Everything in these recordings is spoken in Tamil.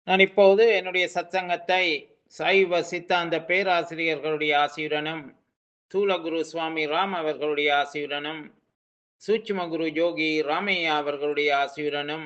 நான் இப்போது என்னுடைய சத்சங்கத்தை சைவ சித்தாந்த பேராசிரியர்களுடைய ஆசியுடனும் தூலகுரு சுவாமி ராம் அவர்களுடைய ஆசியுடனும் சூட்சும குரு யோகி ராமையா அவர்களுடைய ஆசியுடனும்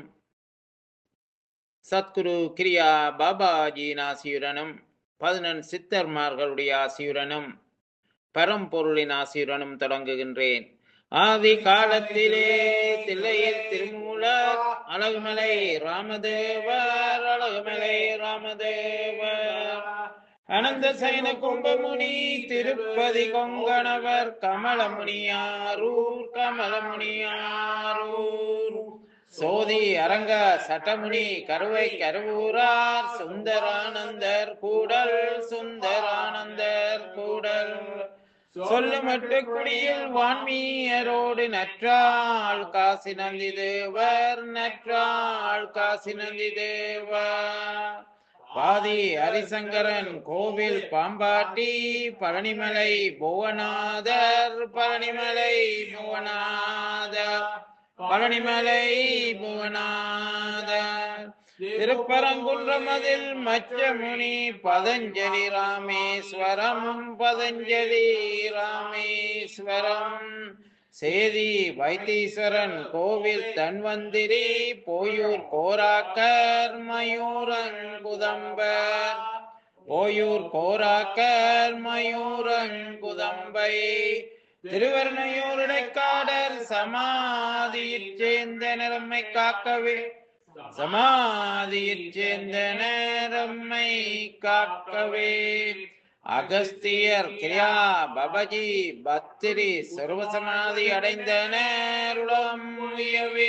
சத்குரு கிரியா பாபாஜியின் ஆசியுடனும் பதினெண் சித்தர்மார்களுடைய ஆசியுடனும் பரம்பொருளின் ஆசியுடனும் தொடங்குகின்றேன் ஆதி காலத்திலே தில்லையில் திருமூலர் அழகுமலை ராமதேவர் அழகுமலை ராமதேவர் அனந்த சைன கும்பமுனி திருப்பதி கொங்கணவர் கமலமுனியாரூர் கமலமுனியாரூர் சோதி அரங்க சட்டமுனி கருவை கருவூரார் சுந்தரானந்தர் கூடல் சுந்தரானந்தர் கூடல் சொல்லுமட்டு குடியில் வான்மீயரோடு நற்றாள் காசி நந்தி தேவர் நற்றாள் காசி நந்தி தேவர் பாதி ஹரிசங்கரன் கோவில் பாம்பாட்டி பழனிமலை புவனாதர் பழனிமலை புவனாதர் பழனிமலை புவனாதர் திருப்பரங்குன்றமதில் மச்சமுனி பதஞ்சலி ராமேஸ்வரம் பதஞ்சலி ராமேஸ்வரம் சேதி வைத்தீஸ்வரன் கோவில் தன்வந்திரி போயூர் கோராக்கர் மயூரங்குதம்பர் போயூர் கோராக்கர் மயூரங்குதம்பை திருவர்ணையூருடைக்காடர் சமாதியிற் சேர்ந்த நிறமை காக்கவே சமாதியிற் சேர்ந்த நேரம்மை காக்கவே அகஸ்தியர் கிரியா பபஜி பத்திரி சர்வசமாதி அடைந்த நேருளம் உயவே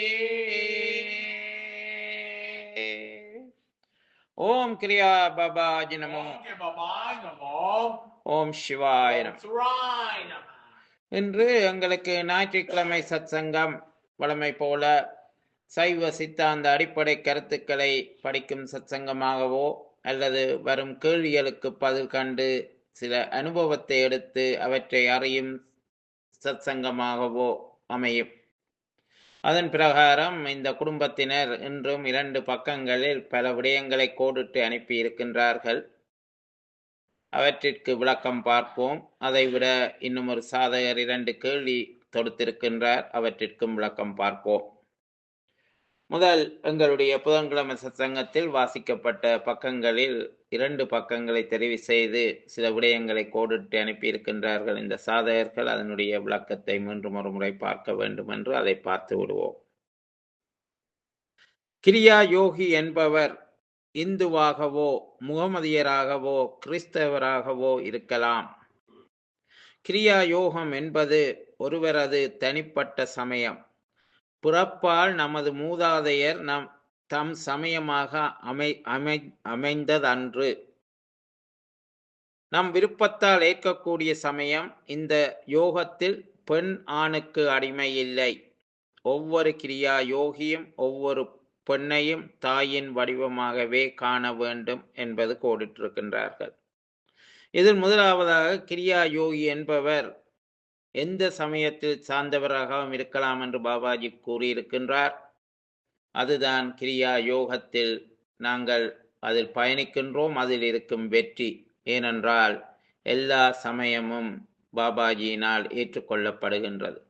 ஓம் கிரியா பபாஜி நமோ Okay, bye-bye, Namo. ஓம் சிவாய நமோ Sarai Namo. இன்று எங்களுக்கு ஞாயிற்றுக்கிழமை சத்சங்கம் வழமை போல சைவ சித்தாந்த அடிப்படை கருத்துக்களை படிக்கும் சத்சங்கமாகவோ அல்லது வரும் கேள்விகளுக்கு பதில் கண்டு சில அனுபவத்தை எடுத்து அவற்றை அறியும் சத்சங்கமாகவோ அமையும் அதன் பிரகாரம் இந்த குடும்பத்தினர் இன்றும் இரண்டு பக்கங்களில் பல விடயங்களை கோடிட்டு அனுப்பி இருக்கின்றார்கள் அவற்றிற்கு விளக்கம் பார்ப்போம் அதைவிட இன்னும் ஒரு சாதகர் இரண்டு கேள்வி தொடுத்திருக்கின்றார் அவற்றிற்கும் விளக்கம் பார்ப்போம் முதல் எங்களுடைய புதன்கிழமை சத்சங்கத்தில் வாசிக்கப்பட்ட பக்கங்களில் இரண்டு பக்கங்களை தெரிவு செய்து சில விடயங்களை கோடிட்டு அனுப்பியிருக்கின்றார்கள் இந்த சாதகர்கள் அதனுடைய விளக்கத்தை மீண்டும் ஒரு முறை பார்க்க வேண்டும் என்று அதை பார்த்து விடுவோம் கிரியா யோகி என்பவர் இந்துவாகவோ முகமதியராகவோ கிறிஸ்தவராகவோ இருக்கலாம் கிரியா யோகம் என்பது ஒருவரது தனிப்பட்ட சமயம் பிறப்பால் நமது மூதாதையர் நம் தம் சமயமாக அமை அமை அமைந்ததன்று நம் விருப்பத்தால் ஏற்கக்கூடிய சமயம் இந்த யோகத்தில் பெண் ஆணுக்கு அடிமை இல்லை ஒவ்வொரு கிரியா யோகியும் ஒவ்வொரு பெண்ணையும் தாயின் வடிவமாகவே காண வேண்டும் என்பது கோடிட்டிருக்கின்றார்கள் இதில் முதலாவதாக கிரியா யோகி என்பவர் எந்த சமயத்தில் சார்ந்தவராகவும் இருக்கலாம் என்று பாபாஜி கூறியிருக்கின்றார் அதுதான் கிரியா யோகத்தில் நாங்கள் அதில் பயணிக்கின்றோம் அதில் இருக்கும் வெற்றி ஏனென்றால் எல்லா சமயமும் பாபாஜியினால் ஏற்றுக்கொள்ளப்படுகின்றது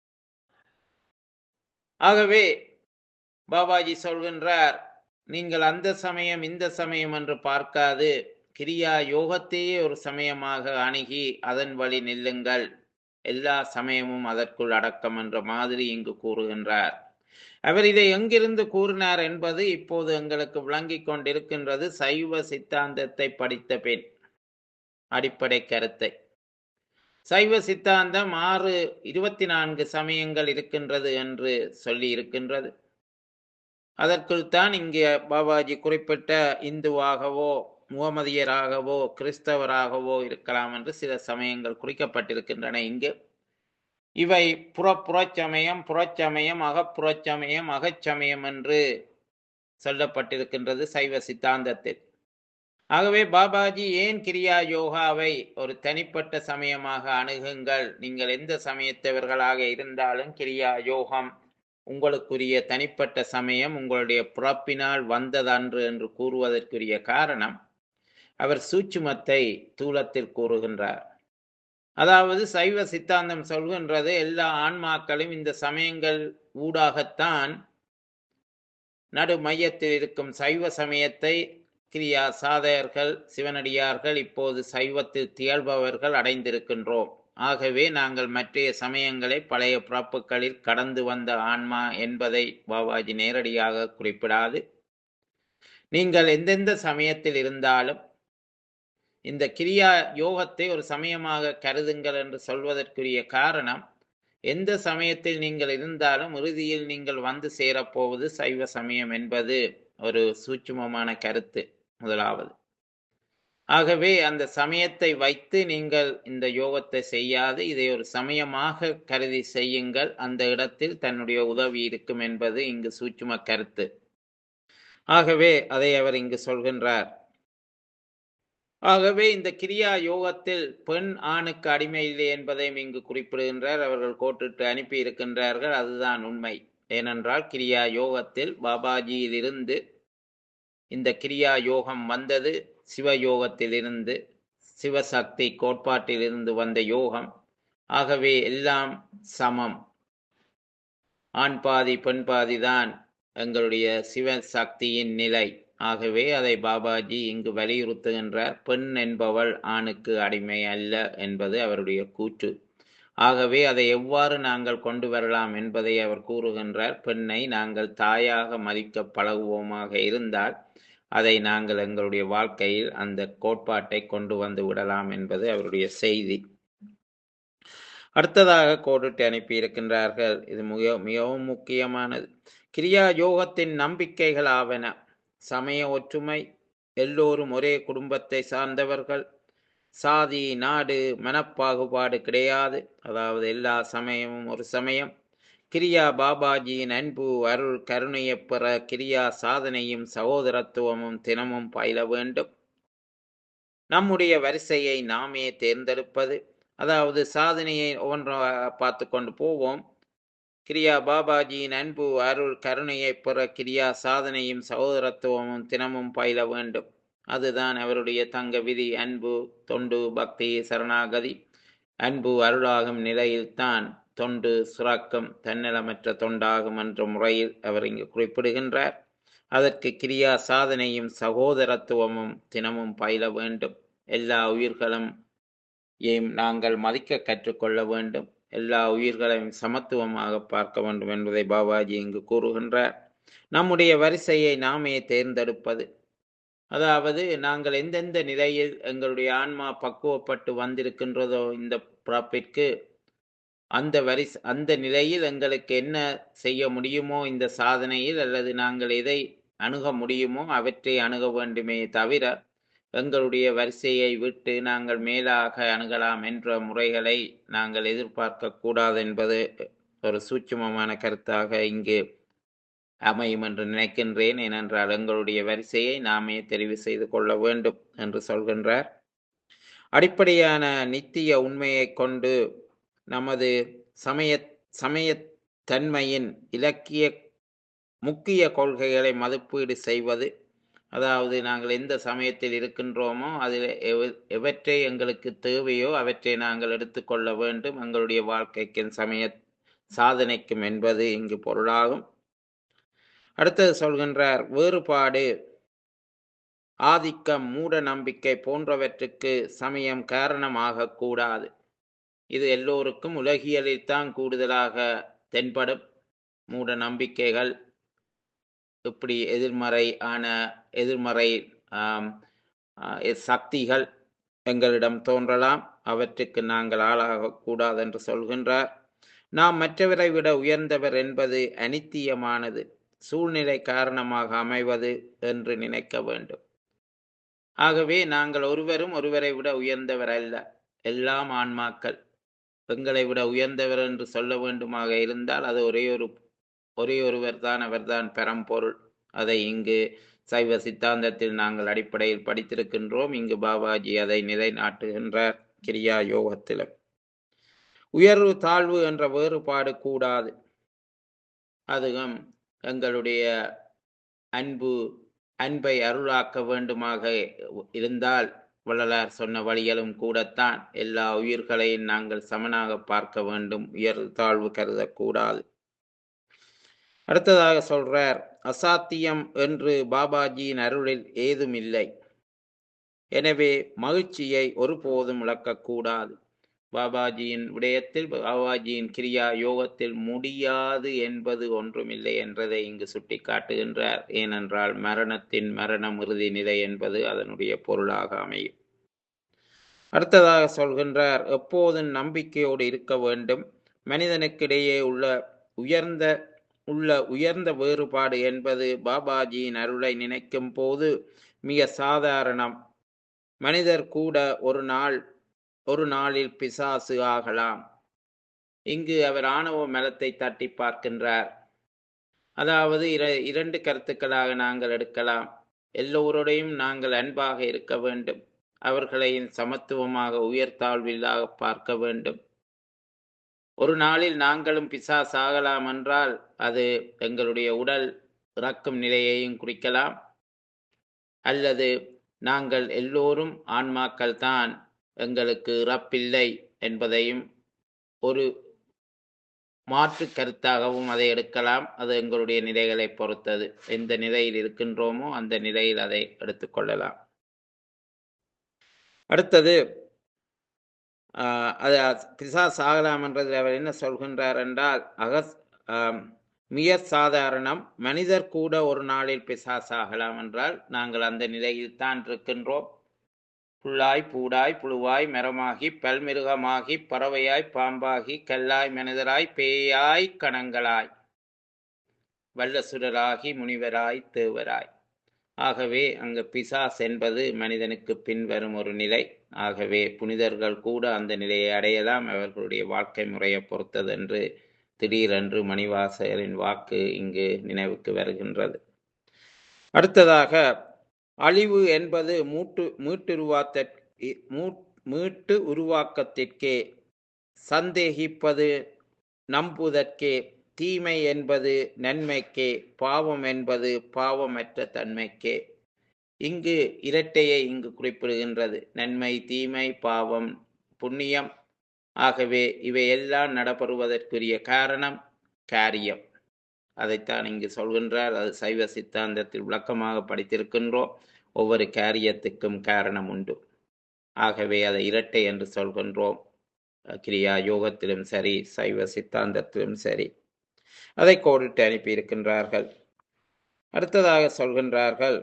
ஆகவே பாபாஜி சொல்கின்றார் நீங்கள் அந்த சமயம் இந்த சமயம் என்று பார்க்காது கிரியா யோகத்தையே ஒரு சமயமாக அணுகி அதன் வழி நில்லுங்கள் எல்லா சமயமும் அதற்குள் அடக்கம் என்ற மாதிரி இங்கு கூறுகின்றார் அவர் இதை எங்கிருந்து கூறினார் என்பது இப்போது எங்களுக்கு விளங்கிக் கொண்டிருக்கின்றது சைவ சித்தாந்தத்தை படித்த பின் அடிப்படை கருத்தை சைவ சித்தாந்தம் ஆறு இருபத்தி நான்கு சமயங்கள் இருக்கின்றது என்று சொல்லி இருக்கின்றது அதற்குள் தான் இங்கே பாபாஜி குறிப்பிட்ட இந்துவாகவோ முகமதியராகவோ கிறிஸ்தவராகவோ இருக்கலாம் என்று சில சமயங்கள் குறிக்கப்பட்டிருக்கின்றன இங்கு இவை புற புறச்சமயம் புறச்சமயம் அகப்புறச்சமயம் அகச்சமயம் என்று சொல்லப்பட்டிருக்கின்றது சைவ சித்தாந்தத்தில் ஆகவே பாபாஜி ஏன் கிரியா யோகாவை ஒரு தனிப்பட்ட சமயமாக அணுகுங்கள் நீங்கள் எந்த சமயத்தவர்களாக இருந்தாலும் கிரியா யோகம் உங்களுக்குரிய தனிப்பட்ட சமயம் உங்களுடைய பிறப்பினால் வந்ததன்று என்று கூறுவதற்குரிய காரணம் அவர் சூட்சுமத்தை தூலத்தில் கூறுகின்றார் அதாவது சைவ சித்தாந்தம் சொல்கின்றது எல்லா ஆன்மாக்களும் இந்த சமயங்கள் ஊடாகத்தான் நடு மையத்தில் இருக்கும் சைவ சமயத்தை கிரியா சாதகர்கள் சிவனடியார்கள் இப்போது சைவத்தில் திகழ்பவர்கள் அடைந்திருக்கின்றோம் ஆகவே நாங்கள் மற்றைய சமயங்களை பழைய பிறப்புகளில் கடந்து வந்த ஆன்மா என்பதை பாபாஜி நேரடியாக குறிப்பிடாது நீங்கள் எந்தெந்த சமயத்தில் இருந்தாலும் இந்த கிரியா யோகத்தை ஒரு சமயமாக கருதுங்கள் என்று சொல்வதற்குரிய காரணம் எந்த சமயத்தில் நீங்கள் இருந்தாலும் இறுதியில் நீங்கள் வந்து சேரப்போவது சைவ சமயம் என்பது ஒரு சூட்சுமமான கருத்து முதலாவது ஆகவே அந்த சமயத்தை வைத்து நீங்கள் இந்த யோகத்தை செய்யாது இதை ஒரு சமயமாக கருதி செய்யுங்கள் அந்த இடத்தில் தன்னுடைய உதவி இருக்கும் என்பது இங்கு சூட்சும கருத்து ஆகவே அதை அவர் இங்கு சொல்கின்றார் ஆகவே இந்த கிரியா யோகத்தில் பெண் ஆணுக்கு அடிமை இல்லை என்பதையும் இங்கு குறிப்பிடுகின்றார் அவர்கள் கோட்டிட்டு அனுப்பி இருக்கின்றார்கள் அதுதான் உண்மை ஏனென்றால் கிரியா யோகத்தில் பாபாஜியிலிருந்து இந்த கிரியா யோகம் வந்தது சிவயோகத்திலிருந்து சிவசக்தி கோட்பாட்டிலிருந்து வந்த யோகம் ஆகவே எல்லாம் சமம் ஆண் பாதி பெண் பாதி தான் எங்களுடைய சிவசக்தியின் நிலை ஆகவே அதை பாபாஜி இங்கு வலியுறுத்துகின்றார் பெண் என்பவள் ஆணுக்கு அடிமை அல்ல என்பது அவருடைய கூற்று ஆகவே அதை எவ்வாறு நாங்கள் கொண்டு வரலாம் என்பதை அவர் கூறுகின்றார் பெண்ணை நாங்கள் தாயாக மதிக்க பழகுவோமாக இருந்தால் அதை நாங்கள் எங்களுடைய வாழ்க்கையில் அந்த கோட்பாட்டை கொண்டு வந்து விடலாம் என்பது அவருடைய செய்தி அடுத்ததாக கோடிட்டு அனுப்பி இருக்கின்றார்கள் இது மிக மிகவும் முக்கியமானது கிரியா யோகத்தின் நம்பிக்கைகள் ஆவன சமய ஒற்றுமை எல்லோரும் ஒரே குடும்பத்தை சார்ந்தவர்கள் சாதி நாடு மனப்பாகுபாடு கிடையாது அதாவது எல்லா சமயமும் ஒரு சமயம் கிரியா பாபாஜியின் அன்பு அருள் கருணையைப் பெற கிரியா சாதனையும் சகோதரத்துவமும் தினமும் பயில வேண்டும் நம்முடைய வரிசையை நாமே தேர்ந்தெடுப்பது அதாவது சாதனையை ஒவ்வொன்றாக பார்த்து கொண்டு போவோம் கிரியா பாபாஜியின் அன்பு அருள் கருணையைப் பெற கிரியா சாதனையும் சகோதரத்துவமும் தினமும் பயில வேண்டும் அதுதான் அவருடைய தங்க விதி அன்பு தொண்டு பக்தி சரணாகதி அன்பு அருளாகும் நிலையில்தான் தொண்டு சுராக்கம் தன்னலமற்ற தொண்டாகும் என்ற முறையில் அவர் இங்கு குறிப்பிடுகின்றார் அதற்கு கிரியா சாதனையும் சகோதரத்துவமும் தினமும் பயில வேண்டும் எல்லா உயிர்களும் ஏம் நாங்கள் மதிக்க கற்றுக்கொள்ள வேண்டும் எல்லா உயிர்களையும் சமத்துவமாக பார்க்க வேண்டும் என்பதை பாபாஜி இங்கு கூறுகின்றார் நம்முடைய வரிசையை நாமே தேர்ந்தெடுப்பது அதாவது நாங்கள் எந்தெந்த நிலையில் எங்களுடைய ஆன்மா பக்குவப்பட்டு வந்திருக்கின்றதோ இந்த பிறப்பிற்கு அந்த வரி அந்த நிலையில் எங்களுக்கு என்ன செய்ய முடியுமோ இந்த சாதனையில் அல்லது நாங்கள் எதை அணுக முடியுமோ அவற்றை அணுக வேண்டுமே தவிர எங்களுடைய வரிசையை விட்டு நாங்கள் மேலாக அணுகலாம் என்ற முறைகளை நாங்கள் எதிர்பார்க்க கூடாது என்பது ஒரு சூட்சுமமான கருத்தாக இங்கு அமையும் என்று நினைக்கின்றேன் ஏனென்றால் எங்களுடைய வரிசையை நாமே தெரிவு செய்து கொள்ள வேண்டும் என்று சொல்கின்றார் அடிப்படையான நித்திய உண்மையை கொண்டு நமது சமய சமயத்தன்மையின் இலக்கிய முக்கிய கொள்கைகளை மதிப்பீடு செய்வது அதாவது நாங்கள் எந்த சமயத்தில் இருக்கின்றோமோ அதில் எவ- எவற்றை எங்களுக்கு தேவையோ அவற்றை நாங்கள் எடுத்துக்கொள்ள வேண்டும் எங்களுடைய வாழ்க்கைக்கும் சமய சாதனைக்கும் என்பது இங்கு பொருளாகும் அடுத்தது சொல்கின்றார் வேறுபாடு ஆதிக்கம் மூட நம்பிக்கை போன்றவற்றுக்கு சமயம் காரணமாக கூடாது இது எல்லோருக்கும் உலகியலில் தான் கூடுதலாக தென்படும் மூட நம்பிக்கைகள் இப்படி எதிர்மறை ஆன எதிர்மறை ஆம், ஆ, சக்திகள் எங்களிடம் தோன்றலாம் அவற்றுக்கு நாங்கள் ஆளாகக்கூடாது என்று சொல்கின்றார் நாம் மற்றவரை விட உயர்ந்தவர் என்பது அனித்தியமானது சூழ்நிலை காரணமாக அமைவது என்று நினைக்க வேண்டும் ஆகவே நாங்கள் ஒருவரும் ஒருவரை விட உயர்ந்தவர் அல்ல எல்லாம் ஆன்மாக்கள் எங்களை விட உயர்ந்தவர் என்று சொல்ல வேண்டுமாக இருந்தால் அது ஒரே ஒரு ஒரே ஒருவர் தான் அவர்தான் பரம்பொருள் அதை இங்கு சைவ சித்தாந்தத்தில் நாங்கள் அடிப்படையில் படித்திருக்கின்றோம் இங்கு பாபாஜி அதை நிலைநாட்டுகின்றார் கிரியா யோகத்திலும் உயர்வு தாழ்வு என்ற வேறுபாடு கூடாது அதுவும் எங்களுடைய அன்பு அன்பை அருளாக்க வேண்டுமாக இருந்தால் வள்ளலார் சொன்ன வழிகளும் கூடத்தான் எல்லா உயிர்களையும் நாங்கள் சமனாக பார்க்க வேண்டும் உயர் தாழ்வு கருதக்கூடாது அடுத்ததாக சொல்றார் அசாத்தியம் என்று பாபாஜியின் அருளில் ஏதுமில்லை எனவே மகிழ்ச்சியை ஒருபோதும் இழக்கக்கூடாது பாபாஜியின் விடயத்தில் பாபாஜியின் கிரியா யோகத்தில் முடியாது என்பது ஒன்றுமில்லை என்றதை இங்கு சுட்டி காட்டுகின்றார் ஏனென்றால் மரணத்தின் மரணம் இறுதி நிலை என்பது அதனுடைய பொருளாக அமையும் அடுத்ததாக சொல்கின்றார் எப்போதும் நம்பிக்கையோடு இருக்க வேண்டும் மனிதனுக்கிடையே உள்ள உயர்ந்த உள்ள உயர்ந்த வேறுபாடு என்பது பாபாஜியின் அருளை நினைக்கும் போது மிக சாதாரணம் மனிதர் கூட ஒரு நாள் ஒரு நாளில் பிசாசு ஆகலாம் இங்கு அவர் ஆணவ மலத்தை தட்டி பார்க்கின்றார் அதாவது இர இரண்டு கருத்துக்களாக நாங்கள் எடுக்கலாம் எல்லோருடையும் நாங்கள் அன்பாக இருக்க வேண்டும் அவர்களையும் சமத்துவமாக உயர்த்தாழ்வில்லாக பார்க்க வேண்டும் ஒரு நாளில் நாங்களும் பிசாஸ் ஆகலாம் என்றால் அது எங்களுடைய உடல் இறக்கும் நிலையையும் குறிக்கலாம் அல்லது நாங்கள் எல்லோரும் ஆன்மாக்கள் தான் எங்களுக்கு இறப்பில்லை என்பதையும் ஒரு மாற்று கருத்தாகவும் அதை எடுக்கலாம் அது எங்களுடைய நிலைகளை பொறுத்தது எந்த நிலையில் இருக்கின்றோமோ அந்த நிலையில் அதை எடுத்துக்கொள்ளலாம் அடுத்தது ஆஹ் அது பிசாஸ் ஆகலாம் என்றதில் அவர் என்ன சொல்கின்றார் என்றால் அகஸ் ஆம், மிக சாதாரணம் மனிதர் கூட ஒரு நாளில் பிசாஸ் ஆகலாம் என்றால் நாங்கள் அந்த நிலையில் தான் இருக்கின்றோம் புல்லாய் பூடாய் புழுவாய் மரமாகி பல்மிருகமாகி பறவையாய் பாம்பாகி கல்லாய் மனிதராய் பேயாய் கணங்களாய் வல்லசுரராகி முனிவராய் தேவராய் ஆகவே அங்கு பிசாஸ் என்பது மனிதனுக்கு பின்வரும் ஒரு நிலை ஆகவே புனிதர்கள் கூட அந்த நிலையை அடையலாம் அவர்களுடைய வாழ்க்கை முறையை பொறுத்தது என்று திடீரென்று மணிவாசகரின் வாக்கு இங்கு நினைவுக்கு வருகின்றது அடுத்ததாக அழிவு என்பது மூட்டு மீட்டுருவாத்த மூ- மீட்டு உருவாக்கத்திற்கே சந்தேகிப்பது நம்புவதற்கே தீமை என்பது நன்மைக்கே பாவம் என்பது பாவமற்ற தன்மைக்கே இங்கு இரட்டையை இங்கு குறிப்பிடுகின்றது நன்மை தீமை பாவம் புண்ணியம் ஆகவே இவையெல்லாம் நடைபெறுவதற்குரிய காரணம் காரியம் அதைத்தான் இங்கு சொல்கின்றார் அது சைவ சித்தாந்தத்தில் விளக்கமாக படித்திருக்கின்றோம் ஒவ்வொரு காரியத்துக்கும் காரணம் உண்டு ஆகவே அதை இரட்டை என்று சொல்கின்றோம் கிரியா யோகத்திலும் சரி சைவ சித்தாந்தத்திலும் சரி அதை கோடிட்டு அனுப்பியிருக்கின்றார்கள் அடுத்ததாக சொல்கின்றார்கள்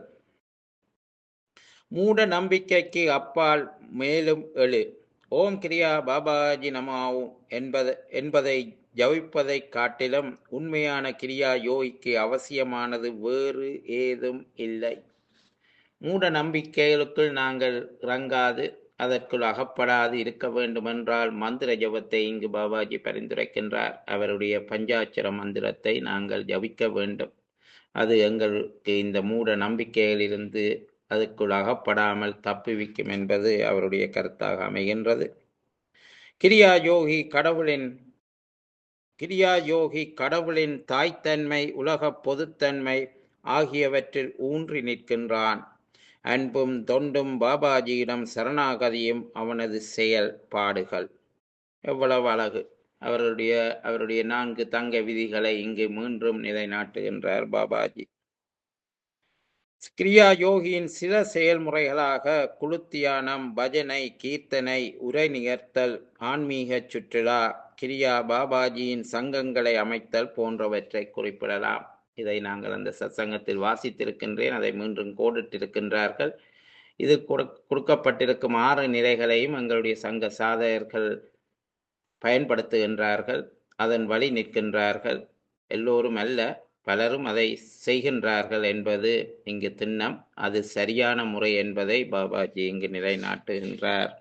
மூட நம்பிக்கைக்கு அப்பால் மேலும் எழு ஓம் கிரியா பாபாஜி நமாவும் என்பது என்பதை ஜபிப்பதை காட்டிலும் உண்மையான கிரியா யோகிக்கு அவசியமானது வேறு ஏதும் இல்லை மூட நம்பிக்கைகளுக்குள் நாங்கள் இறங்காது அதற்குள் அகப்படாது இருக்க வேண்டுமென்றால் மந்திர ஜபத்தை இங்கு பாபாஜி பரிந்துரைக்கின்றார் அவருடைய பஞ்சாட்சர மந்திரத்தை நாங்கள் ஜபிக்க வேண்டும் அது எங்களுக்கு இந்த மூட நம்பிக்கையிலிருந்து அதுக்குள் அகப்படாமல் தப்புவிக்கும் என்பது அவருடைய கருத்தாக அமைகின்றது கிரியா யோகி கடவுளின் கிரியா யோகி கடவுளின் தாய்த்தன்மை உலக பொதுத்தன்மை ஆகியவற்றில் ஊன்றி நிற்கின்றான் அன்பும் தொண்டும் பாபாஜியிடம் சரணாகதியும் அவனது செயல்பாடுகள் எவ்வளவு அழகு அவருடைய அவருடைய நான்கு தங்க விதிகளை இங்கு மீண்டும் நிலைநாட்டுகின்றார் பாபாஜி கிரியா யோகியின் சில செயல்முறைகளாக குளுத்தியானம் பஜனை கீர்த்தனை உரை நிகர்த்தல் ஆன்மீக சுற்றுலா கிரியா பாபாஜியின் சங்கங்களை அமைத்தல் போன்றவற்றை குறிப்பிடலாம் இதை நாங்கள் அந்த சத்சங்கத்தில் வாசித்திருக்கின்றேன் அதை மீண்டும் கோடிட்டிருக்கின்றார்கள் இது கொடு- கொடுக்கப்பட்டிருக்கும் ஆறு நிலைகளையும் எங்களுடைய சங்க சாதகர்கள் பயன்படுத்துகின்றார்கள் அதன் வழி நிற்கின்றார்கள் எல்லோரும் அல்ல பலரும் அதை செய்கின்றார்கள் என்பது இங்கு திண்ணம் அது சரியான முறை என்பதை பாபாஜி இங்கு நிலைநாட்டுகின்றார்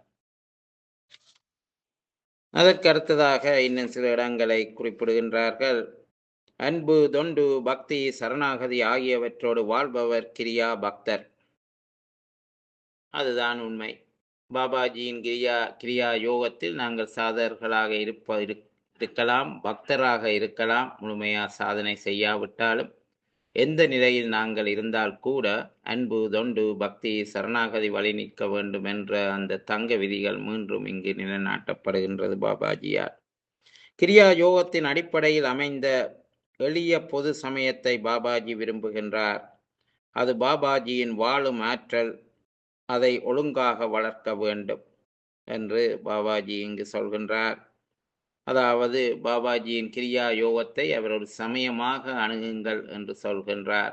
அதற்கு அடுத்ததாக இன்னும் சில இடங்களை குறிப்பிடுகின்றார்கள் அன்பு தொண்டு பக்தி சரணாகதி ஆகியவற்றோடு வாழ்பவர் கிரியா பக்தர் அதுதான் உண்மை பாபாஜியின் கிரியா கிரியா யோகத்தில் நாங்கள் சாதகர்களாக இருப்ப இரு- இருக்கலாம் பக்தராக இருக்கலாம் முழுமையா சாதனை செய்யாவிட்டாலும் எந்த நிலையில் நாங்கள் இருந்தால் கூட அன்பு தொண்டு பக்தி சரணாகதி வழி நிற்க வேண்டும் என்ற அந்த தங்க விதிகள் மீண்டும் இங்கு நிலைநாட்டப்படுகின்றது பாபாஜியார் கிரியா யோகத்தின் அடிப்படையில் அமைந்த எளிய பொது சமயத்தை பாபாஜி விரும்புகின்றார் அது பாபாஜியின் வாழும் ஆற்றல் அதை ஒழுங்காக வளர்க்க வேண்டும் என்று பாபாஜி இங்கு சொல்கின்றார் அதாவது பாபாஜியின் கிரியா யோகத்தை அவர் ஒரு சமயமாக அணுகுங்கள் என்று சொல்கின்றார்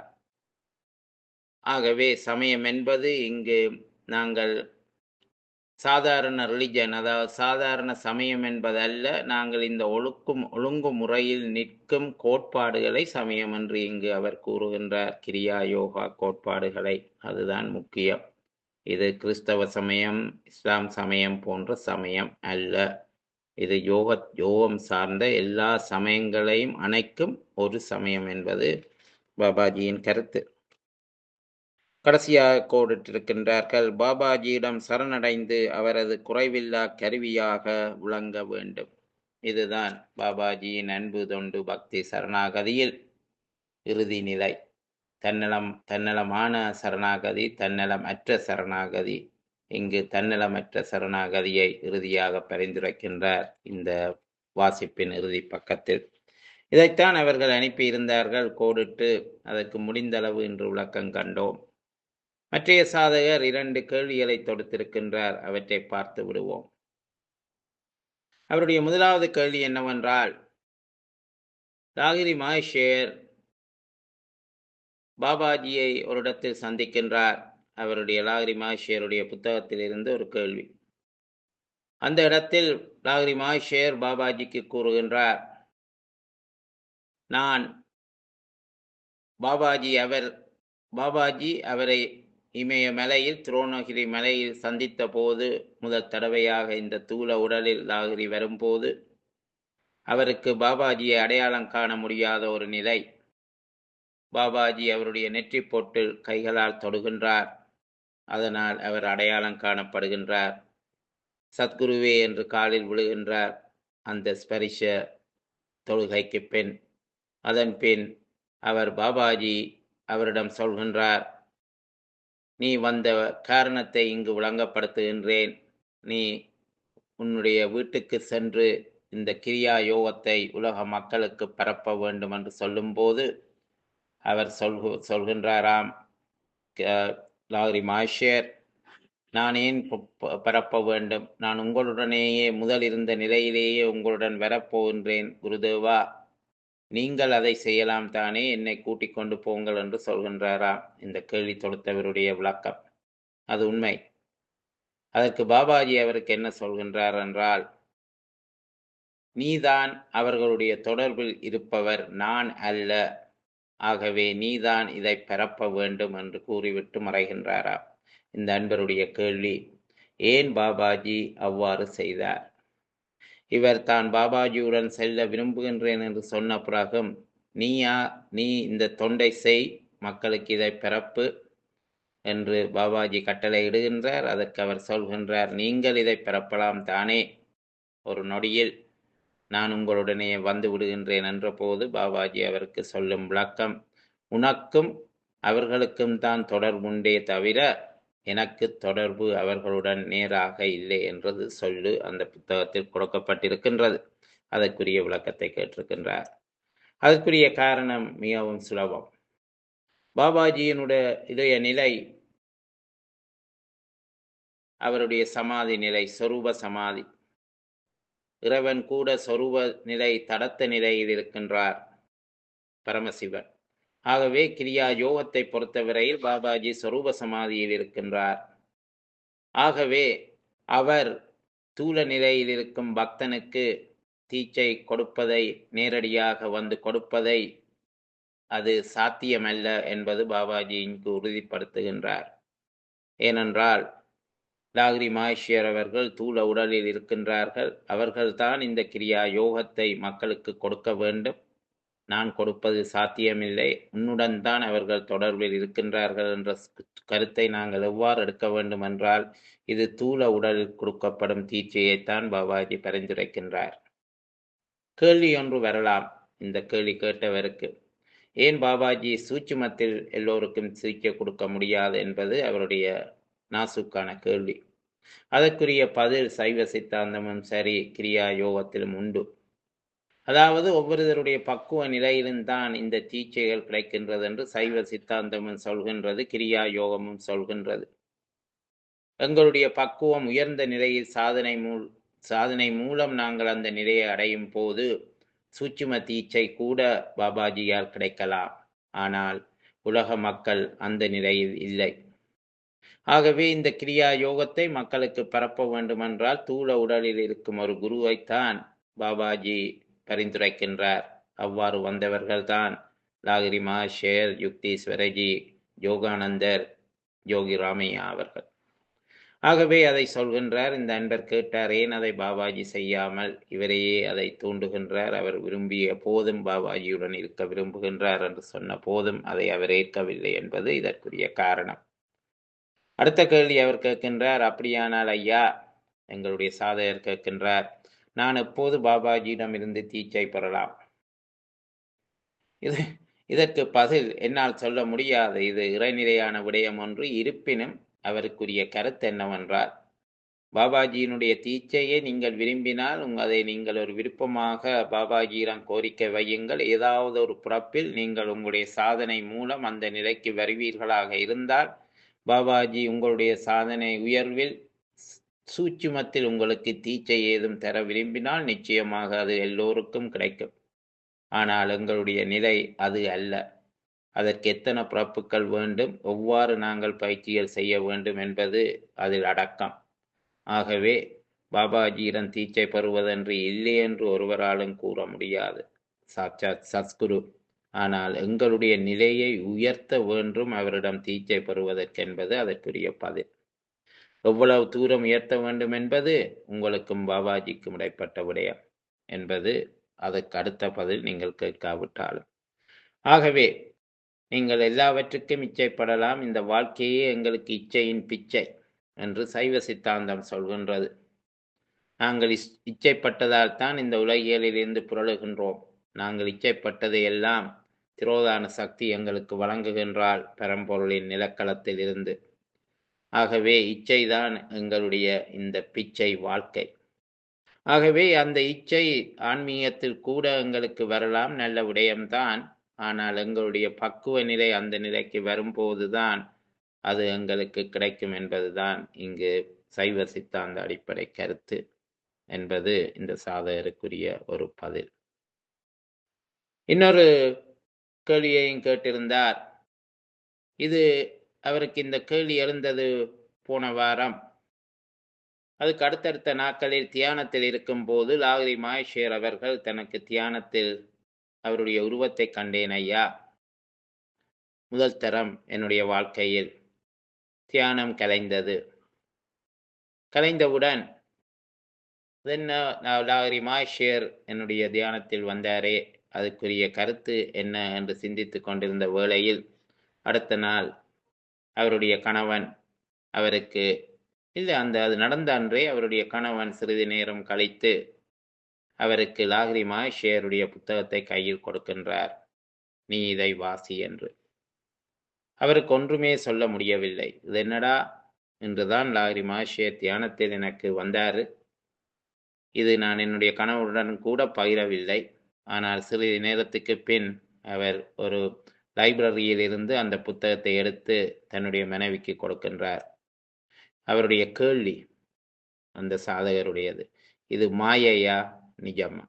ஆகவே சமயம் என்பது இங்கு நாங்கள் சாதாரண ரிலிஜன் அதாவது சாதாரண சமயம் என்பதல்ல நாங்கள் இந்த ஒழுக்கும் ஒழுங்கு முறையில் நிற்கும் கோட்பாடுகளை சமயம் என்று இங்கு அவர் கூறுகின்றார் கிரியா யோகா கோட்பாடுகளை அதுதான் முக்கியம் இது கிறிஸ்தவ சமயம் இஸ்லாம் சமயம் போன்ற சமயம் அல்ல இது யோக யோகம் சார்ந்த எல்லா சமயங்களையும் அணைக்கும் ஒரு சமயம் என்பது பாபாஜியின் கருத்து கடைசியாக கோடிட்டிருக்கின்றார்கள் பாபாஜியிடம் சரணடைந்து அவரது குறைவில்லா கருவியாக விளங்க வேண்டும் இதுதான் பாபாஜியின் அன்பு தொண்டு பக்தி சரணாகதியில் இறுதி நிலை தன்னலம் தன்னலமான சரணாகதி தன்னலம் அற்ற சரணாகதி இங்கு தன்னலமற்ற சரணாகதியை இறுதியாக பரிந்துரைக்கின்றார் இந்த வாசிப்பின் இறுதி பக்கத்தில் இதைத்தான் அவர்கள் அனுப்பியிருந்தார்கள் கோடிட்டு அதற்கு முடிந்தளவு இன்று விளக்கம் கண்டோம் மற்றைய சாதகர் இரண்டு கேள்விகளை தொடுத்திருக்கின்றார் அவற்றை பார்த்து விடுவோம் அவருடைய முதலாவது கேள்வி என்னவென்றால் தாகிரி மாஷேர் பாபாஜியை ஒரு இடத்தில் சந்திக்கின்றார் அவருடைய லாகிரி மாஷேருடைய புத்தகத்தில் இருந்து ஒரு கேள்வி அந்த இடத்தில் லாகிரி மாஷேர் பாபாஜிக்கு கூறுகின்றார் நான் பாபாஜி அவர் பாபாஜி அவரை இமய மலையில் துரோணகிரி மலையில் சந்தித்த போது முதல் தடவையாக இந்த தூள உடலில் லாகிரி வரும்போது அவருக்கு பாபாஜியை அடையாளம் காண முடியாத ஒரு நிலை பாபாஜி அவருடைய நெற்றி பொட்டில் கைகளால் தொடுகின்றார் அதனால் அவர் அடையாளம் காணப்படுகின்றார் சத்குருவே என்று காலில் விழுகின்றார் அந்த ஸ்பரிஷ தொழுகைக்கு பின் அதன் பின் அவர் பாபாஜி அவரிடம் சொல்கின்றார் நீ வந்த காரணத்தை இங்கு விளங்கப்படுத்துகின்றேன் நீ உன்னுடைய வீட்டுக்கு சென்று இந்த கிரியா யோகத்தை உலக மக்களுக்கு பரப்ப வேண்டும் என்று சொல்லும்போது அவர் சொல்கு சொல்கின்றாராம் லாகிரி மாஷேர் நான் ஏன் பரப்ப வேண்டும் நான் உங்களுடனேயே முதல் இருந்த நிலையிலேயே உங்களுடன் வரப்போகின்றேன் குருதேவா நீங்கள் அதை செய்யலாம் தானே என்னை கூட்டிக் கொண்டு போங்கள் என்று சொல்கின்றாராம் இந்த கேள்வி தொடுத்தவருடைய விளக்கம் அது உண்மை அதற்கு பாபாஜி அவருக்கு என்ன சொல்கின்றார் என்றால் நீதான் அவர்களுடைய தொடர்பில் இருப்பவர் நான் அல்ல ஆகவே நீதான் இதை பரப்ப வேண்டும் என்று கூறிவிட்டு மறைகின்றாராம் இந்த அன்பருடைய கேள்வி ஏன் பாபாஜி அவ்வாறு செய்தார் இவர் தான் பாபாஜியுடன் செல்ல விரும்புகின்றேன் என்று சொன்ன பிறகும் நீயா நீ இந்த தொண்டை செய் மக்களுக்கு இதை பிறப்பு என்று பாபாஜி கட்டளை இடுகின்றார் அதற்கு அவர் சொல்கின்றார் நீங்கள் இதை பிறப்பலாம் தானே ஒரு நொடியில் நான் உங்களுடனே வந்து விடுகின்றேன் என்ற போது பாபாஜி அவருக்கு சொல்லும் விளக்கம் உனக்கும் அவர்களுக்கும் தான் தொடர்புண்டே தவிர எனக்கு தொடர்பு அவர்களுடன் நேராக இல்லை என்றது சொல்லு அந்த புத்தகத்தில் கொடுக்கப்பட்டிருக்கின்றது அதற்குரிய விளக்கத்தை கேட்டிருக்கின்றார் அதற்குரிய காரணம் மிகவும் சுலபம் பாபாஜியினுடைய இதய நிலை அவருடைய சமாதி நிலை சொரூப சமாதி இறைவன் கூட சொரூப நிலை தடத்த நிலையில் இருக்கின்றார் பரமசிவன் ஆகவே கிரியா யோகத்தை பொறுத்தவரையில் பாபாஜி சொரூப சமாதியில் இருக்கின்றார் ஆகவே அவர் தூல நிலையில் இருக்கும் பக்தனுக்கு தீச்சை கொடுப்பதை நேரடியாக வந்து கொடுப்பதை அது சாத்தியமல்ல என்பது பாபாஜி இங்கு உறுதிப்படுத்துகின்றார் ஏனென்றால் லாகிரி மாஹேஷியர் அவர்கள் தூள உடலில் இருக்கின்றார்கள் அவர்கள்தான் இந்த கிரியா யோகத்தை மக்களுக்கு கொடுக்க வேண்டும் நான் கொடுப்பது சாத்தியமில்லை உன்னுடன் தான் அவர்கள் தொடர்பில் இருக்கின்றார்கள் என்ற கருத்தை நாங்கள் எவ்வாறு எடுக்க வேண்டும் என்றால் இது தூள உடலில் கொடுக்கப்படும் தீட்சையைத்தான் பாபாஜி பரிந்துரைக்கின்றார் கேள்வி ஒன்று வரலாம் இந்த கேள்வி கேட்டவருக்கு ஏன் பாபாஜி சூட்சுமத்தில் எல்லோருக்கும் சிகிச்சை கொடுக்க முடியாது என்பது அவருடைய நாசுக்கான கேள்வி அதற்குரிய பதில் சைவ சித்தாந்தமும் சரி கிரியா யோகத்திலும் உண்டு அதாவது ஒவ்வொருவருடைய பக்குவ நிலையிலும் தான் இந்த தீட்சைகள் கிடைக்கின்றது என்று சைவ சித்தாந்தமும் சொல்கின்றது கிரியா யோகமும் சொல்கின்றது எங்களுடைய பக்குவம் உயர்ந்த நிலையில் சாதனை மூல் சாதனை மூலம் நாங்கள் அந்த நிலையை அடையும் போது சூட்சும தீட்சை கூட பாபாஜியால் கிடைக்கலாம் ஆனால் உலக மக்கள் அந்த நிலையில் இல்லை ஆகவே இந்த கிரியா யோகத்தை மக்களுக்கு பரப்ப வேண்டுமென்றால் தூள உடலில் இருக்கும் ஒரு குருவைத்தான் பாபாஜி பரிந்துரைக்கின்றார் அவ்வாறு வந்தவர்கள்தான் லாகிரிமா ஷேர் யுக்தீஸ்வரஜி யோகானந்தர் யோகி ராமையா அவர்கள் ஆகவே அதை சொல்கின்றார் இந்த அன்பர் கேட்டார் ஏன் அதை பாபாஜி செய்யாமல் இவரையே அதை தூண்டுகின்றார் அவர் விரும்பிய போதும் பாபாஜியுடன் இருக்க விரும்புகின்றார் என்று சொன்ன போதும் அதை அவர் ஏற்கவில்லை என்பது இதற்குரிய காரணம் அடுத்த கேள்வி அவர் கேட்கின்றார் அப்படியானால் ஐயா எங்களுடைய சாதகர் கேட்கின்றார் நான் எப்போது பாபாஜியிடம் இருந்து தீச்சை பெறலாம் இது இதற்கு பதில் என்னால் சொல்ல முடியாது இது இறைநிலையான விடயம் ஒன்று இருப்பினும் அவருக்குரிய கருத்து என்னவென்றால் பாபாஜியினுடைய தீச்சையை நீங்கள் விரும்பினால் உங்க அதை நீங்கள் ஒரு விருப்பமாக பாபாஜியிடம் கோரிக்கை வையுங்கள் ஏதாவது ஒரு பிறப்பில் நீங்கள் உங்களுடைய சாதனை மூலம் அந்த நிலைக்கு வருவீர்களாக இருந்தால் பாபாஜி உங்களுடைய சாதனை உயர்வில் சூட்சுமத்தில் உங்களுக்கு தீச்சை ஏதும் தர விரும்பினால் நிச்சயமாக அது எல்லோருக்கும் கிடைக்கும் ஆனால் எங்களுடைய நிலை அது அல்ல அதற்கு எத்தனை பிறப்புகள் வேண்டும் எவ்வாறு நாங்கள் பயிற்சிகள் செய்ய வேண்டும் என்பது அதில் அடக்கம் ஆகவே பாபாஜியிடம் தீச்சை பெறுவதென்று இல்லை என்று ஒருவராலும் கூற முடியாது சாட்சாத் சத்குரு ஆனால் எங்களுடைய நிலையை உயர்த்த வேண்டும் அவரிடம் தீச்சை பெறுவதற்கென்பது அதற்குரிய பதில் எவ்வளவு தூரம் உயர்த்த வேண்டும் என்பது உங்களுக்கும் பாபாஜிக்கும் இடைப்பட்ட விடயம் என்பது அதற்கு அடுத்த பதில் நீங்கள் கேட்காவிட்டாலும் ஆகவே நீங்கள் எல்லாவற்றுக்கும் இச்சைப்படலாம் இந்த வாழ்க்கையே எங்களுக்கு இச்சையின் பிச்சை என்று சைவ சித்தாந்தம் சொல்கின்றது நாங்கள் இஸ் இச்சைப்பட்டதால் தான் இந்த உலகியலிலிருந்து புரளுகின்றோம் நாங்கள் இச்சைப்பட்டதை எல்லாம் திரோதான சக்தி எங்களுக்கு வழங்குகின்றால் பரம்பொருளின் நிலக்களத்தில் இருந்து ஆகவே இச்சைதான் எங்களுடைய இந்த பிச்சை வாழ்க்கை ஆகவே அந்த இச்சை ஆன்மீகத்தில் கூட எங்களுக்கு வரலாம் நல்ல விடயம்தான் ஆனால் எங்களுடைய பக்குவ நிலை அந்த நிலைக்கு வரும்போதுதான் அது எங்களுக்கு கிடைக்கும் என்பதுதான் இங்கு சைவ சித்தாந்த அடிப்படை கருத்து என்பது இந்த சாதகருக்குரிய ஒரு பதில் இன்னொரு கேள்வியையும் கேட்டிருந்தார் இது அவருக்கு இந்த கேள்வி எழுந்தது போன வாரம் அதுக்கு அடுத்தடுத்த நாட்களில் தியானத்தில் இருக்கும்போது லாகிரி மாயேஷர் அவர்கள் தனக்கு தியானத்தில் அவருடைய உருவத்தை கண்டேன் ஐயா முதல் தரம் என்னுடைய வாழ்க்கையில் தியானம் கலைந்தது கலைந்தவுடன் என்ன லாகிரி மாயேஷர் என்னுடைய தியானத்தில் வந்தாரே அதுக்குரிய கருத்து என்ன என்று சிந்தித்து கொண்டிருந்த வேளையில் அடுத்த நாள் அவருடைய கணவன் அவருக்கு இல்லை அந்த அது நடந்த அன்றே அவருடைய கணவன் சிறிது நேரம் கழித்து அவருக்கு லாகிரி மாஷேருடைய புத்தகத்தை கையில் கொடுக்கின்றார் நீ இதை வாசி என்று அவருக்கு ஒன்றுமே சொல்ல முடியவில்லை இது என்னடா என்றுதான் லாகிரி மாஷேர் தியானத்தில் எனக்கு வந்தாரு இது நான் என்னுடைய கணவருடன் கூட பகிரவில்லை ஆனால் சிறிது நேரத்துக்கு பின் அவர் ஒரு லைப்ரரியில் இருந்து அந்த புத்தகத்தை எடுத்து தன்னுடைய மனைவிக்கு கொடுக்கின்றார் அவருடைய கேள்வி அந்த சாதகருடையது இது மாயையா நிஜமா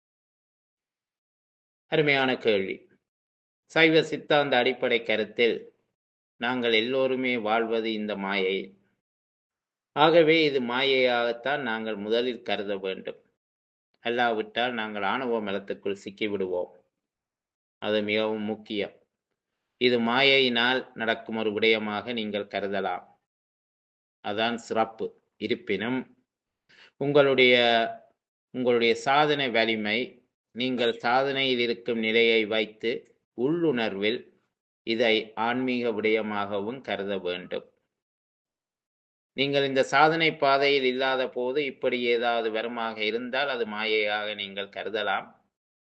அருமையான கேள்வி சைவ சித்தாந்த அடிப்படை கருத்தில் நாங்கள் எல்லோருமே வாழ்வது இந்த மாயை ஆகவே இது மாயையாகத்தான் நாங்கள் முதலில் கருத வேண்டும் அல்லாவிட்டால் நாங்கள் ஆணவ மலத்துக்குள் சிக்கிவிடுவோம் அது மிகவும் முக்கியம் இது மாயையினால் நடக்கும் ஒரு விடயமாக நீங்கள் கருதலாம் அதான் சிறப்பு இருப்பினும் உங்களுடைய உங்களுடைய சாதனை வலிமை நீங்கள் சாதனையில் இருக்கும் நிலையை வைத்து உள்ளுணர்வில் இதை ஆன்மீக விடயமாகவும் கருத வேண்டும் நீங்கள் இந்த சாதனை பாதையில் இல்லாத போது இப்படி ஏதாவது வருமாக இருந்தால் அது மாயையாக நீங்கள் கருதலாம்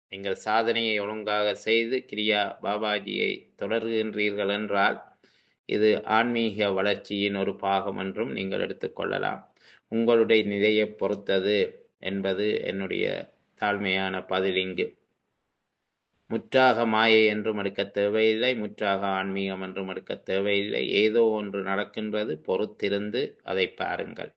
நீங்கள் சாதனையை ஒழுங்காக செய்து கிரியா பாபாஜியை தொடர்கின்றீர்கள் என்றால் இது ஆன்மீக வளர்ச்சியின் ஒரு பாகம் என்றும் நீங்கள் எடுத்துக்கொள்ளலாம் உங்களுடைய நிலையை பொறுத்தது என்பது என்னுடைய தாழ்மையான பதில் இங்கு முற்றாக மாயை என்றும் எடுக்க தேவையில்லை முற்றாக ஆன்மீகம் என்றும் எடுக்க தேவையில்லை ஏதோ ஒன்று நடக்கின்றது பொறுத்திருந்து அதை பாருங்கள்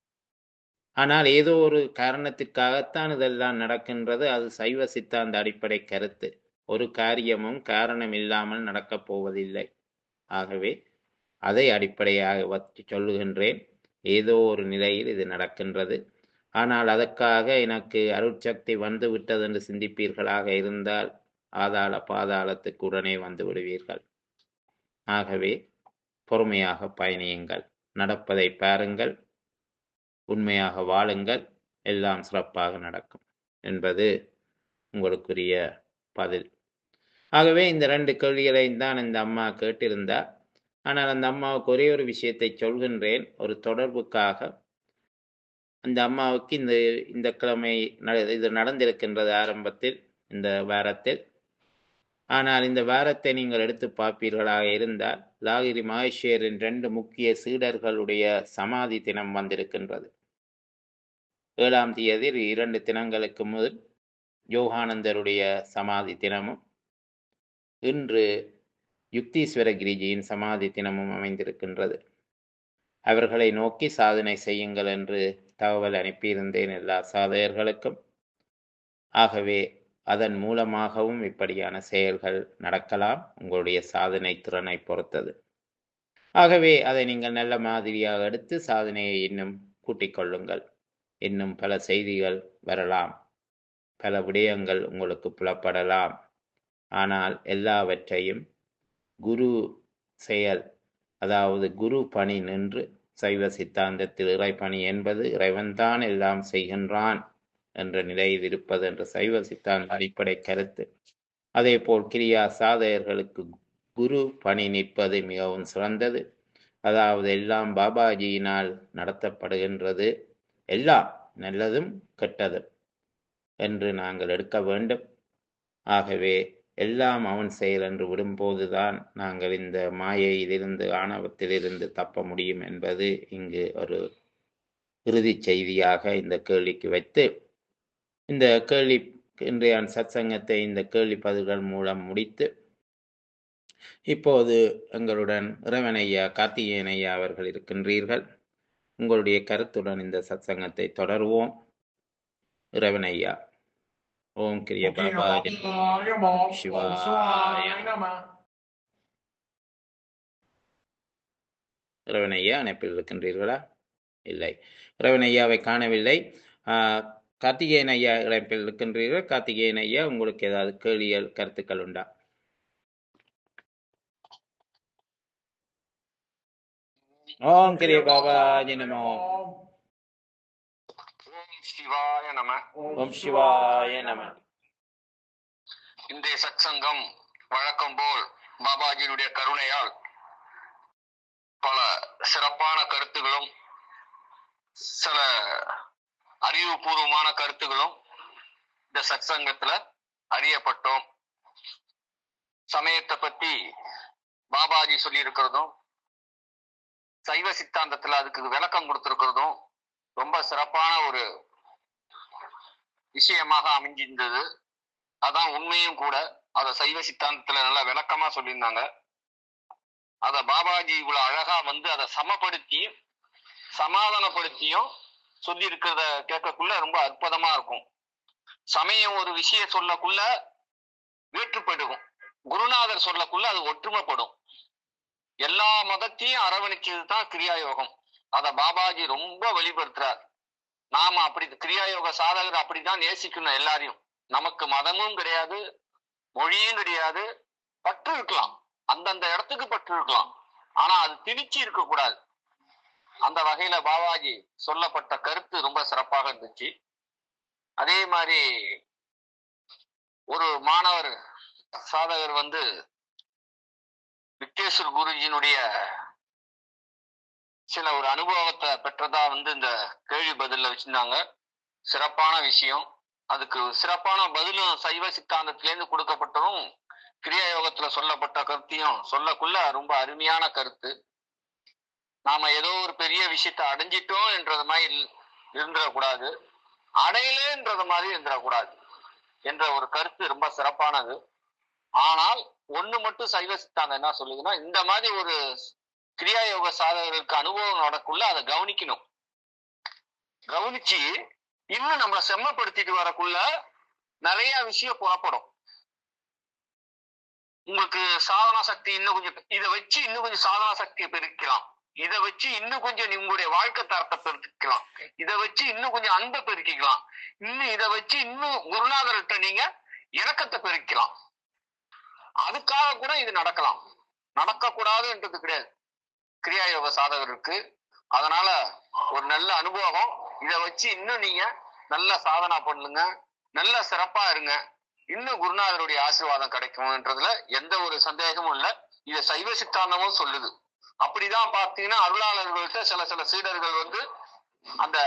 ஆனால் ஏதோ ஒரு காரணத்திற்காகத்தான் இதெல்லாம் நடக்கின்றது அது சைவ சித்தாந்த அடிப்படை கருத்து ஒரு காரியமும் காரணம் இல்லாமல் நடக்கப் போவதில்லை ஆகவே அதை அடிப்படையாக வச்சு சொல்லுகின்றேன் ஏதோ ஒரு நிலையில் இது நடக்கின்றது ஆனால் அதற்காக எனக்கு அருட்சக்தி வந்து விட்டது என்று சிந்திப்பீர்களாக இருந்தால் ஆதாள பாதாளத்துக்கு உடனே வந்து விடுவீர்கள் ஆகவே பொறுமையாக பயணியுங்கள் நடப்பதை பாருங்கள் உண்மையாக வாழுங்கள் எல்லாம் சிறப்பாக நடக்கும் என்பது உங்களுக்குரிய பதில் ஆகவே இந்த ரெண்டு கேள்விகளையும் தான் இந்த அம்மா கேட்டிருந்தா ஆனால் அந்த அம்மாவுக்கு ஒரே ஒரு விஷயத்தை சொல்கின்றேன் ஒரு தொடர்புக்காக அந்த அம்மாவுக்கு இந்த இந்த கிழமை நட- இது நடந்திருக்கின்றது ஆரம்பத்தில் இந்த வாரத்தில் ஆனால் இந்த வாரத்தை நீங்கள் எடுத்து பார்ப்பீர்களாக இருந்தால் லாகிரி மகேஸ்வரின் ரெண்டு முக்கிய சீடர்களுடைய சமாதி தினம் வந்திருக்கின்றது ஏழாம் தேதி இரண்டு தினங்களுக்கு முதல் யோகானந்தருடைய சமாதி தினமும் இன்று யுக்தீஸ்வர கிரிஜியின் சமாதி தினமும் அமைந்திருக்கின்றது அவர்களை நோக்கி சாதனை செய்யுங்கள் என்று தகவல் அனுப்பியிருந்தேன் எல்லா சாதகர்களுக்கும் ஆகவே அதன் மூலமாகவும் இப்படியான செயல்கள் நடக்கலாம் உங்களுடைய சாதனை திறனை பொறுத்தது ஆகவே அதை நீங்கள் நல்ல மாதிரியாக எடுத்து சாதனையை இன்னும் கூட்டிக் கொள்ளுங்கள் இன்னும் பல செய்திகள் வரலாம் பல விடயங்கள் உங்களுக்கு புலப்படலாம் ஆனால் எல்லாவற்றையும் குரு செயல் அதாவது குரு பணி நின்று சைவ சித்தாந்தத்தில் இறைப்பணி என்பது இறைவன்தான் எல்லாம் செய்கின்றான் என்ற நிலையில் இருப்பது என்ற சைவ சித்தாந்த அடிப்படை கருத்து அதேபோல் கிரியா சாதகர்களுக்கு குரு பணி நிற்பது மிகவும் சிறந்தது அதாவது எல்லாம் பாபாஜியினால் நடத்தப்படுகின்றது எல்லாம் நல்லதும் கெட்டதும் என்று நாங்கள் எடுக்க வேண்டும் ஆகவே எல்லாம் அவன் செயல் என்று விடும்போதுதான் நாங்கள் இந்த மாயையிலிருந்து ஆணவத்திலிருந்து தப்ப முடியும் என்பது இங்கு ஒரு இறுதிச் செய்தியாக இந்த கேள்விக்கு வைத்து இந்த கேள்வி இன்றைய சத்சங்கத்தை இந்த கேள்வி பதில்கள் மூலம் முடித்து இப்போது எங்களுடன் இறைவனையா கார்த்திகேயன் ஐயா அவர்கள் இருக்கின்றீர்கள் உங்களுடைய கருத்துடன் இந்த சத்சங்கத்தை தொடருவோம் இறைவனையா ஓம் கிரிய பாபாஜி சிவாய இறைவனையா அணைப்பில் இருக்கின்றீர்களா இல்லை இறைவனையாவை காணவில்லை ஆஹ், கார்த்திகேயன் ஐயா இணைப்பில் இருக்கின்றீர்கள் கார்த்திகேயன் ஐயா உங்களுக்கு ஏதாவது கேள்விகள் கருத்துக்கள் உண்டா ஓம் கிரிய பாபாஜி நமோ ஓம் சிவாய நம ஓம் சிவாய நம இன்றைய சத்சங்கம் வழக்கம் போல் பாபாஜியினுடைய கருணையால் பல சிறப்பான கருத்துகளும் சில அறிவுபூர்வமான கருத்துகளும் இந்த சத்சங்கத்துல அறியப்பட்டோம் சமயத்தை பத்தி பாபாஜி சொல்லி இருக்கிறதும் சைவ சித்தாந்தத்துல அதுக்கு விளக்கம் கொடுத்திருக்கிறதும் ரொம்ப சிறப்பான ஒரு விஷயமாக அமைஞ்சிருந்தது அதான் உண்மையும் கூட அத சைவ சித்தாந்தத்துல நல்லா விளக்கமா சொல்லியிருந்தாங்க அத பாபாஜி இவ்வளவு அழகா வந்து அதை சமப்படுத்தி சமாதானப்படுத்தியும் சொல்லி இருக்கிறத கேட்கக்குள்ள ரொம்ப அற்புதமா இருக்கும் சமயம் ஒரு விஷயம் சொல்லக்குள்ள வேற்றுப்படுகும் குருநாதர் சொல்லக்குள்ள அது ஒற்றுமைப்படும் எல்லா மதத்தையும் அரவணைச்சது தான் கிரியா யோகம் அத பாபாஜி ரொம்ப வெளிப்படுத்துறார் நாம அப்படி கிரியா யோக சாதகர் அப்படிதான் நேசிக்கணும் எல்லாரையும் நமக்கு மதமும் கிடையாது மொழியும் கிடையாது பற்று இருக்கலாம் அந்தந்த இடத்துக்கு பற்று இருக்கலாம் ஆனா அது திணிச்சு இருக்க கூடாது அந்த வகையில பாபாஜி சொல்லப்பட்ட கருத்து ரொம்ப சிறப்பாக இருந்துச்சு அதே மாதிரி ஒரு மாணவர் சாதகர் வந்து விக்னேஸ்வர் குருஜியினுடைய சில ஒரு அனுபவத்தை பெற்றதா வந்து இந்த கேள்வி பதில்ல வச்சிருந்தாங்க சிறப்பான விஷயம் அதுக்கு சிறப்பான பதிலும் சைவ சித்தாந்தத்திலேருந்து கொடுக்கப்பட்டதும் கிரியா யோகத்துல சொல்லப்பட்ட கருத்தையும் சொல்லக்குள்ள ரொம்ப அருமையான கருத்து நாம ஏதோ ஒரு பெரிய விஷயத்தை அடைஞ்சிட்டோம் என்றது மாதிரி இல்- இருந்துடக்கூடாது அடையலேன்றது மாதிரி இருந்துடக்கூடாது என்ற ஒரு கருத்து ரொம்ப சிறப்பானது ஆனால் ஒண்ணு மட்டும் சைவ சித்தாந்தம் என்ன சொல்லுதுன்னா இந்த மாதிரி ஒரு கிரியா யோக சாதகர்களுக்கு அனுபவம் நடக்குள்ள அதை கவனிக்கணும் கவனிச்சு இன்னும் நம்மளை செம்மப்படுத்திட்டு வரக்குள்ள நிறைய விஷயம் புறப்படும் உங்களுக்கு சாதனா சக்தி இன்னும் கொஞ்சம் இதை வச்சு இன்னும் கொஞ்சம் சாதனா சக்தியை பெருக்கலாம் இதை வச்சு இன்னும் கொஞ்சம் உங்களுடைய வாழ்க்கை தரத்தை பெருக்கிக்கலாம் இதை வச்சு இன்னும் கொஞ்சம் அன்பை பெருக்கிக்கலாம் இன்னும் இதை வச்சு இன்னும் குருநாதர்கிட்ட நீங்க இறக்கத்தை பெருக்கலாம் அதுக்காக கூட இது நடக்கலாம் நடக்கக்கூடாதுன்றது கிடையாது கிரியா யோக சாதகருக்கு அதனால ஒரு நல்ல அனுபவம் இதை வச்சு இன்னும் நீங்க நல்ல சாதனா பண்ணுங்க நல்ல சிறப்பா இருங்க இன்னும் குருநாதருடைய ஆசீர்வாதம் கிடைக்கும்ன்றதுல எந்த ஒரு சந்தேகமும் இல்லை இதை சைவ சித்தாந்தமும் சொல்லுது அப்படிதான் பார்த்தீங்கன்னா அருளாளர்கள்ட்ட சில சில சீடர்கள் வந்து அந்த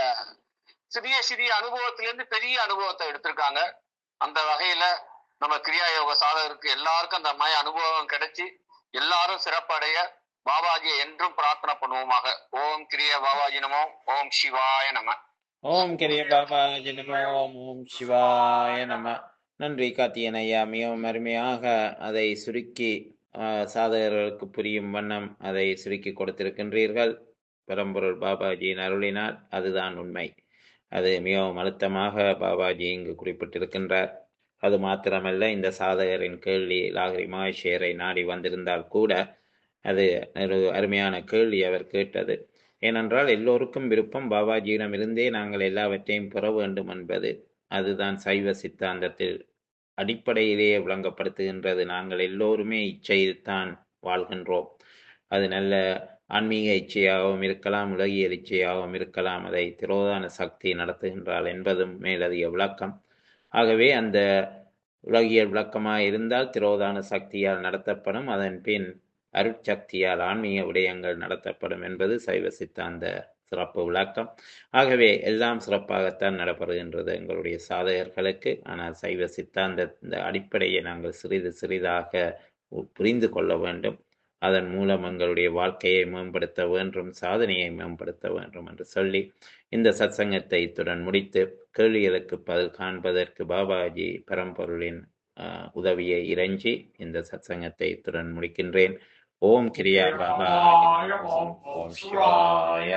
சிறிய சிறிய அனுபவத்திலிருந்து பெரிய அனுபவத்தை எடுத்திருக்காங்க அந்த வகையில நம்ம கிரியா யோக சாதகருக்கு எல்லாருக்கும் அந்த மாதிரி அனுபவம் கிடைச்சி எல்லாரும் சிறப்படைய பாபாஜியை என்றும் பிரார்த்தனை பண்ணுவோமாக ஓம் கிரிய பாபாஜி நமோ ஓம் சிவாய நம ஓம் கிரிய பாபாஜி நம ஓம் ஓம் சிவாய நம நன்றி காத்தியன் ஐயா மிகவும் அருமையாக அதை சுருக்கி ஆஹ், சாதகர்களுக்கு புரியும் வண்ணம் அதை சுருக்கி கொடுத்திருக்கின்றீர்கள் பரம்பொருள் பாபாஜியின் அருளினால் அதுதான் உண்மை அது மிகவும் அழுத்தமாக பாபாஜி இங்கு குறிப்பிட்டிருக்கின்றார் அது மாத்திரமல்ல இந்த சாதகரின் கேள்வி லாகிரி மகேஷேரை நாடி வந்திருந்தால் கூட அது ஒரு அருமையான கேள்வி அவர் கேட்டது ஏனென்றால் எல்லோருக்கும் விருப்பம் பாபாஜியிடமிருந்தே நாங்கள் எல்லாவற்றையும் பெற வேண்டும் என்பது அதுதான் சைவ சித்தாந்தத்தில் அடிப்படையிலேயே விளங்கப்படுத்துகின்றது நாங்கள் எல்லோருமே இச்சையில்தான் வாழ்கின்றோம் அது நல்ல ஆன்மீக இச்சையாகவும் இருக்கலாம் உலகியல் இச்சையாகவும் இருக்கலாம் அதை திரோதான சக்தி நடத்துகின்றாள் என்பதும் மேலதிக விளக்கம் ஆகவே அந்த உலகியல் விளக்கமாக இருந்தால் திரோதான சக்தியால் நடத்தப்படும் அதன் பின் அருட்சக்தியால் ஆன்மீக விடயங்கள் நடத்தப்படும் என்பது சைவ சித்தாந்த சிறப்பு விளக்கம் ஆகவே எல்லாம் சிறப்பாகத்தான் நடைபெறுகின்றது எங்களுடைய சாதகர்களுக்கு ஆனால் சைவ சித்தாந்த இந்த அடிப்படையை நாங்கள் சிறிது சிறிதாக உ- புரிந்து கொள்ள வேண்டும் அதன் மூலம் எங்களுடைய வாழ்க்கையை மேம்படுத்த வேண்டும் சாதனையை மேம்படுத்த வேண்டும் என்று சொல்லி இந்த சத்சங்கத்தை இத்துடன் முடித்து கேள்விகளுக்கு பதில் காண்பதற்கு பாபாஜி பரம்பொருளின் ஆஹ், உதவியை இறைஞ்சி இந்த சத்சங்கத்தை இத்துடன் முடிக்கின்றேன் ஓம் கிரியா பாபாஜி நமோ. ஓம் சிவாய